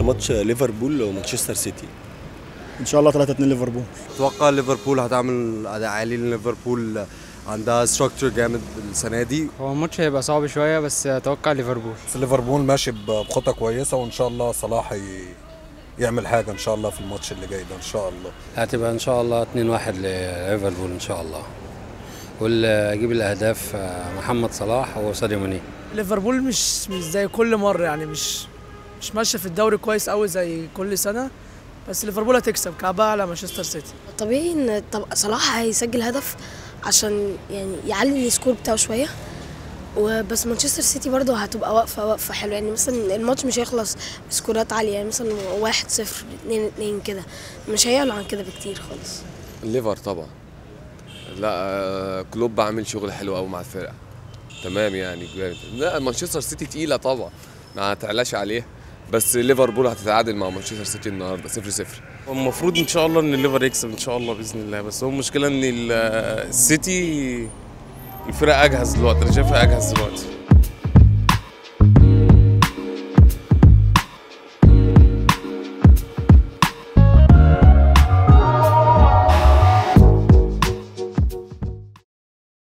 لماتش ليفربول ومانشستر سيتي ان شاء الله 3 2 ليفربول اتوقع ليفربول هتعمل اداء عالي لان ليفربول عندها ستراكشر جامد السنه دي هو الماتش هيبقى صعب شويه بس اتوقع ليفربول بس ليفربول ماشي بخطه كويسه وان شاء الله صلاح ي- يعمل حاجه ان شاء الله في الماتش اللي جاي ده ان شاء الله هتبقى ان شاء الله 2-1 لليفربول ان شاء الله واللي يجيب الاهداف آه، محمد صلاح وساديو ماني ليفربول مش مش زي كل مره يعني مش مش ماشيه في الدوري كويس قوي زي كل سنه بس ليفربول هتكسب كعبها على مانشستر سيتي طبيعي ان طب صلاح هيسجل هدف عشان يعني يعلي السكور بتاعه شويه وبس مانشستر سيتي برضه هتبقى واقفه واقفه حلوه يعني مثلا الماتش مش هيخلص بسكورات عاليه يعني مثلا واحد صفر اتنين اتنين كده مش هيعلى عن كده بكتير خالص الليفر طبعا لا آه، كلوب عامل شغل حلو قوي مع الفرقه تمام يعني جامد. لا مانشستر سيتي تقيله طبعا ما هتعلاش عليه بس ليفربول هتتعادل مع مانشستر سيتي النهارده 0 0 المفروض ان شاء الله ان الليفر يكسب ان شاء الله باذن الله بس هو المشكله ان ال- السيتي الفرقه اجهز دلوقتي انا شايفها اجهز دلوقتي